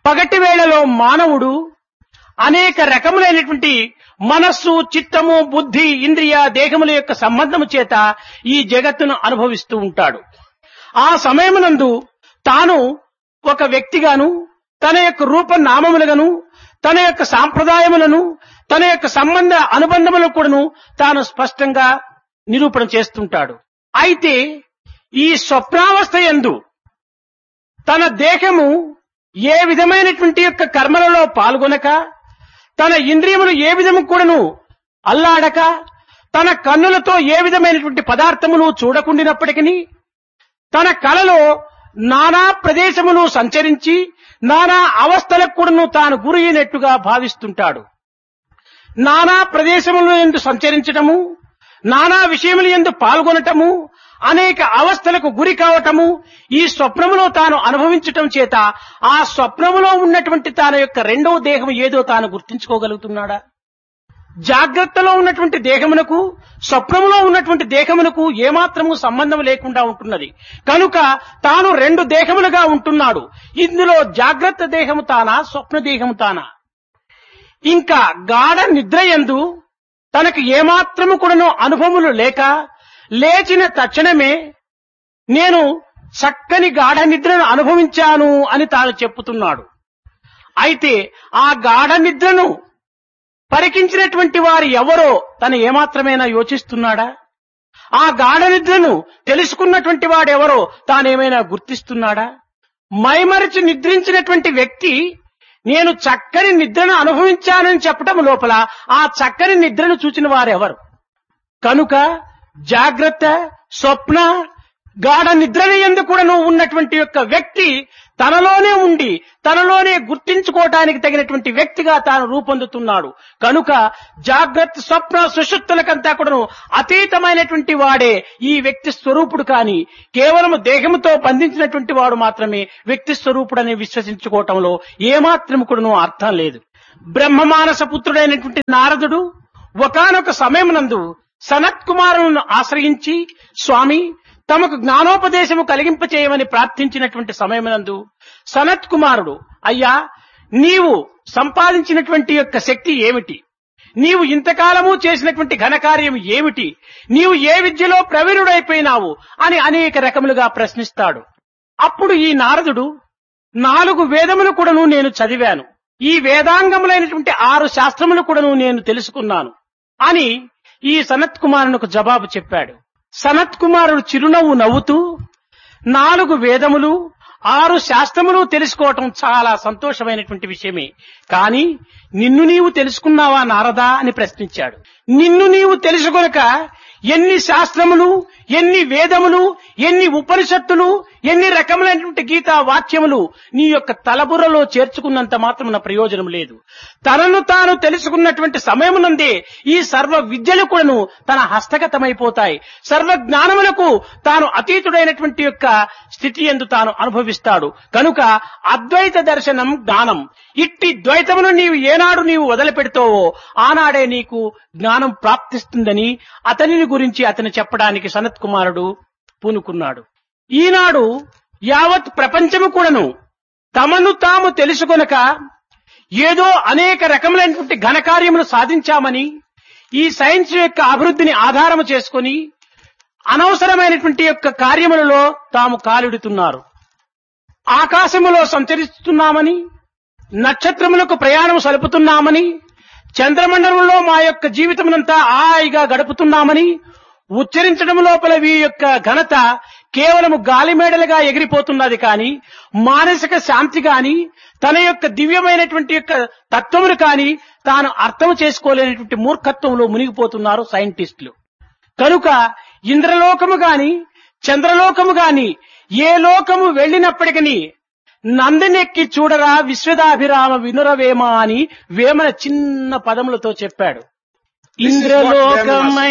పగటి వేళలో మానవుడు అనేక రకములైనటువంటి మనస్సు చిత్తము బుద్ధి ఇంద్రియ దేహముల యొక్క సంబంధము చేత ఈ జగత్తును అనుభవిస్తూ ఉంటాడు ఆ సమయమునందు తాను ఒక వ్యక్తిగాను తన యొక్క రూప నామములుగాను తన యొక్క సాంప్రదాయములను తన యొక్క సంబంధ అనుబంధములను కూడాను తాను స్పష్టంగా నిరూపణ చేస్తుంటాడు అయితే ఈ స్వప్నావస్థ యందు తన దేహము ఏ విధమైనటువంటి యొక్క కర్మలలో పాల్గొనక తన ఇంద్రియములు ఏ విధము కూడాను అల్లాడక తన కన్నులతో ఏ విధమైనటువంటి పదార్థమును చూడకుండినప్పటికీ తన కలలో నానా ప్రదేశములు సంచరించి నానా అవస్థలకు కూడాను తాను గురి అయినట్టుగా భావిస్తుంటాడు నానా ప్రదేశముల ఎందు సంచరించటము నానా విషయముల ఎందు పాల్గొనటము అనేక అవస్థలకు గురి కావటము ఈ స్వప్నములో తాను అనుభవించటం చేత ఆ స్వప్నములో ఉన్నటువంటి తన యొక్క రెండవ దేహం ఏదో తాను గుర్తించుకోగలుగుతున్నాడా జాగ్రత్తలో ఉన్నటువంటి దేహమునకు స్వప్నములో ఉన్నటువంటి దేహమునకు ఏమాత్రము సంబంధం లేకుండా ఉంటున్నది కనుక తాను రెండు దేహములుగా ఉంటున్నాడు ఇందులో జాగ్రత్త దేహము తానా స్వప్న దేహము తానా ఇంకా గాఢ నిద్రయందు తనకు ఏమాత్రము కూడాను అనుభవములు లేక లేచిన తక్షణమే నేను చక్కని గాఢ నిద్రను అనుభవించాను అని తాను చెప్పుతున్నాడు అయితే ఆ గాఢ నిద్రను పరికించినటువంటి వారు ఎవరో తను ఏమాత్రమైనా యోచిస్తున్నాడా ఆ గాఢ నిద్రను తెలుసుకున్నటువంటి వాడెవరో తానేమైనా గుర్తిస్తున్నాడా మైమరిచి నిద్రించినటువంటి వ్యక్తి నేను చక్కని నిద్రను అనుభవించానని చెప్పటం లోపల ఆ చక్కని నిద్రను చూచిన వారెవరు కనుక జాగ్రత్త స్వప్న గాఢ నిద్రని ఎందు కూడాను ఉన్నటువంటి యొక్క వ్యక్తి తనలోనే ఉండి తనలోనే గుర్తించుకోవటానికి తగినటువంటి వ్యక్తిగా తాను రూపొందుతున్నాడు కనుక జాగ్రత్త స్వప్న సుషుప్తులకంతా కూడాను అతీతమైనటువంటి వాడే ఈ వ్యక్తి స్వరూపుడు కాని కేవలం దేహముతో బంధించినటువంటి వాడు మాత్రమే వ్యక్తి స్వరూపుడని విశ్వసించుకోవటంలో ఏమాత్రం కూడాను అర్థం లేదు బ్రహ్మమానస పుత్రుడైనటువంటి నారదుడు ఒకనొక సమయమునందు సనత్ కుమారులను ఆశ్రయించి స్వామి తమకు జ్ఞానోపదేశము కలిగింపచేయమని ప్రార్థించినటువంటి సమయమునందు సనత్ కుమారుడు అయ్యా నీవు సంపాదించినటువంటి యొక్క శక్తి ఏమిటి నీవు ఇంతకాలము చేసినటువంటి ఘనకార్యం ఏమిటి నీవు ఏ విద్యలో ప్రవీణుడైపోయినావు అని అనేక రకములుగా ప్రశ్నిస్తాడు అప్పుడు ఈ నారదుడు నాలుగు వేదములు కూడాను నేను చదివాను ఈ వేదాంగములైనటువంటి ఆరు శాస్త్రములు కూడాను నేను తెలుసుకున్నాను అని ఈ సనత్ కుమారునికి జవాబు చెప్పాడు సనత్ కుమారుడు చిరునవ్వు నవ్వుతూ నాలుగు వేదములు ఆరు శాస్త్రములు తెలుసుకోవటం చాలా సంతోషమైనటువంటి విషయమే కానీ నిన్ను నీవు తెలుసుకున్నావా నారదా అని ప్రశ్నించాడు నిన్ను నీవు తెలుసుకొనక ఎన్ని శాస్త్రములు ఎన్ని వేదములు ఎన్ని ఉపనిషత్తులు ఎన్ని రకములైనటువంటి గీతా వాక్యములు నీ యొక్క తలబుర్రలో చేర్చుకున్నంత మాత్రమున ప్రయోజనం లేదు తనను తాను తెలుసుకున్నటువంటి సమయమునందే ఈ సర్వ విద్యలు కూడాను తన హస్తగతమైపోతాయి సర్వ జ్ఞానములకు తాను అతీతుడైనటువంటి యొక్క స్థితి ఎందు తాను అనుభవిస్తాడు కనుక అద్వైత దర్శనం జ్ఞానం ఇట్టి ద్వైతమును నీవు ఏనాడు నీవు వదిలిపెడతావో ఆనాడే నీకు జ్ఞానం ప్రాప్తిస్తుందని అతనిని గురించి అతను చెప్పడానికి సనత్ కుమారుడు పూనుకున్నాడు ఈనాడు యావత్ ప్రపంచము కూడాను తమను తాము తెలుసుకొనక ఏదో అనేక రకములైనటువంటి ఘనకార్యములు సాధించామని ఈ సైన్స్ యొక్క అభివృద్ధిని ఆధారము చేసుకొని అనవసరమైనటువంటి యొక్క కార్యములలో తాము కాలిడుతున్నారు ఆకాశములో సంచరిస్తున్నామని నక్షత్రములకు ప్రయాణం సలుపుతున్నామని చంద్రమండలంలో మా యొక్క జీవితమునంతా హాయిగా గడుపుతున్నామని ఉచ్చరించడం లోపల వీ యొక్క ఘనత కేవలము గాలిమేడలుగా ఎగిరిపోతున్నది కాని మానసిక శాంతి కాని తన యొక్క దివ్యమైనటువంటి యొక్క తత్వమును కాని తాను అర్థం చేసుకోలేనటువంటి మూర్ఖత్వంలో మునిగిపోతున్నారు సైంటిస్టులు కనుక ఇంద్రలోకము గాని చంద్రలోకము గాని ఏ లోకము వెళ్ళినప్పటికీ నందినెక్కి చూడరా విశ్వదాభిరామ వినురవేమ అని వేమన చిన్న పదములతో చెప్పాడు This is what Veman was ఇంద్రలోకమై